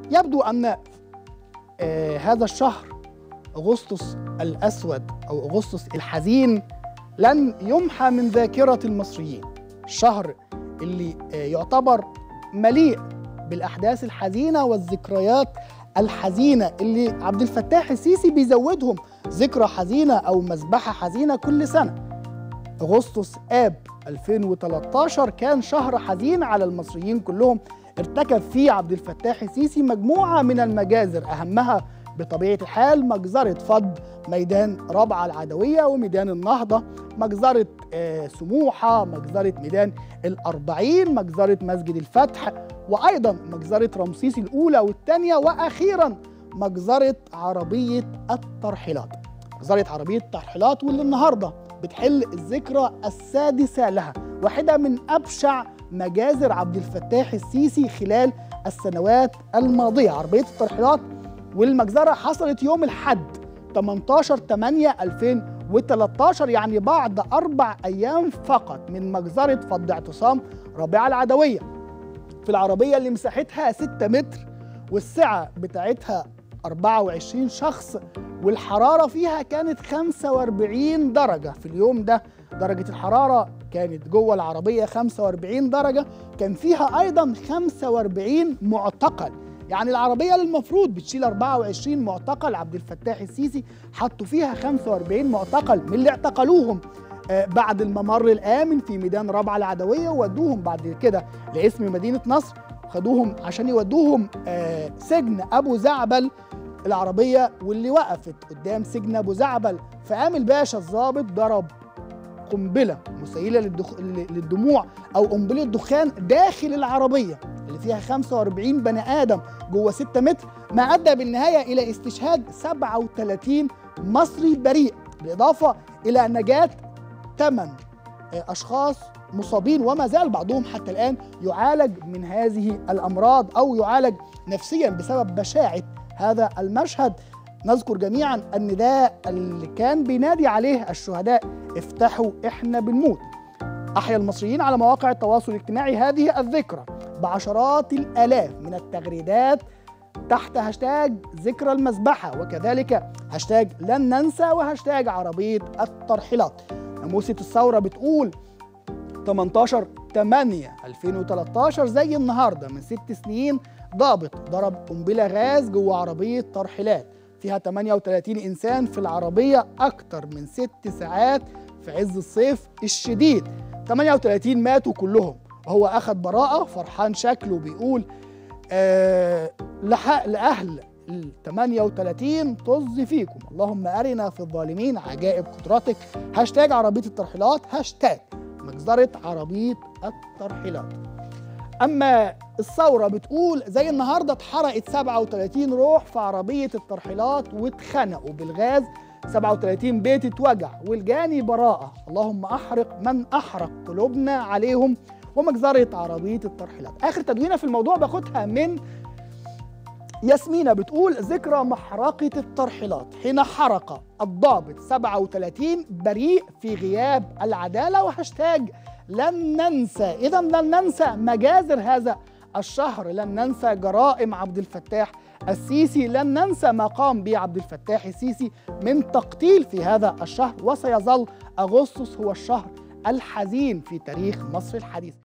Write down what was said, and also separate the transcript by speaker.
Speaker 1: يبدو أن آه هذا الشهر أغسطس الأسود أو أغسطس الحزين لن يمحى من ذاكرة المصريين الشهر اللي آه يعتبر مليء بالأحداث الحزينة والذكريات الحزينة اللي عبد الفتاح السيسي بيزودهم ذكرى حزينة أو مذبحة حزينة كل سنة أغسطس آب 2013 كان شهر حزين على المصريين كلهم ارتكب فيه عبد الفتاح السيسي مجموعة من المجازر أهمها بطبيعة الحال مجزرة فض ميدان رابعة العدوية وميدان النهضة مجزرة آه سموحة مجزرة ميدان الأربعين مجزرة مسجد الفتح وأيضا مجزرة رمسيس الأولى والثانية وأخيرا مجزرة عربية الترحيلات مجزرة عربية الترحيلات واللي النهاردة بتحل الذكرى السادسة لها واحدة من أبشع مجازر عبد الفتاح السيسي خلال السنوات الماضية عربية الترحيلات والمجزرة حصلت يوم الحد 18 8 2013 يعني بعد أربع أيام فقط من مجزرة فض اعتصام رابعة العدوية في العربية اللي مساحتها 6 متر والسعة بتاعتها 24 شخص والحرارة فيها كانت 45 درجة في اليوم ده درجة الحرارة كانت جوه العربية 45 درجة كان فيها أيضا 45 معتقل يعني العربية اللي المفروض بتشيل 24 معتقل عبد الفتاح السيسي حطوا فيها 45 معتقل من اللي اعتقلوهم بعد الممر الآمن في ميدان رابعة العدوية وودوهم بعد كده لاسم مدينة نصر خدوهم عشان يودوهم سجن أبو زعبل العربية واللي وقفت قدام سجن أبو زعبل فقام الباشا الضابط ضرب قنبلة مسيلة للدخ... للدموع أو قنبلة دخان داخل العربية اللي فيها 45 بني آدم جوه 6 متر ما أدى بالنهاية إلى استشهاد 37 مصري بريء بالإضافة إلى نجاة 8 أشخاص مصابين وما زال بعضهم حتى الآن يعالج من هذه الأمراض أو يعالج نفسيا بسبب بشاعة هذا المشهد نذكر جميعا ان ده اللي كان بينادي عليه الشهداء افتحوا احنا بنموت احيا المصريين على مواقع التواصل الاجتماعي هذه الذكرى بعشرات الالاف من التغريدات تحت هاشتاج ذكرى المذبحة وكذلك هاشتاج لن ننسى وهاشتاج عربية الترحيلات ناموسة الثورة بتقول 18 8 2013 زي النهارده من ست سنين ضابط ضرب قنبله غاز جوه عربيه ترحيلات فيها 38 انسان في العربيه اكتر من ست ساعات في عز الصيف الشديد 38 ماتوا كلهم وهو اخذ براءه فرحان شكله بيقول آه لحق لاهل ال 38 طز فيكم اللهم ارنا في الظالمين عجائب قدرتك هاشتاج عربيه الترحيلات هاشتاج مجزرة عربية الترحيلات أما الثورة بتقول زي النهاردة اتحرقت 37 روح في عربية الترحيلات واتخنقوا بالغاز 37 بيت اتوجع والجاني براءة اللهم أحرق من أحرق قلوبنا عليهم ومجزرة عربية الترحيلات آخر تدوينة في الموضوع باخدها من ياسمينة بتقول ذكرى محرقة الترحيلات حين حرق الضابط 37 بريء في غياب العدالة وهاشتاج لن ننسى إذا لن ننسى مجازر هذا الشهر لن ننسى جرائم عبد الفتاح السيسي لن ننسى ما قام به عبد الفتاح السيسي من تقتيل في هذا الشهر وسيظل أغسطس هو الشهر الحزين في تاريخ مصر الحديث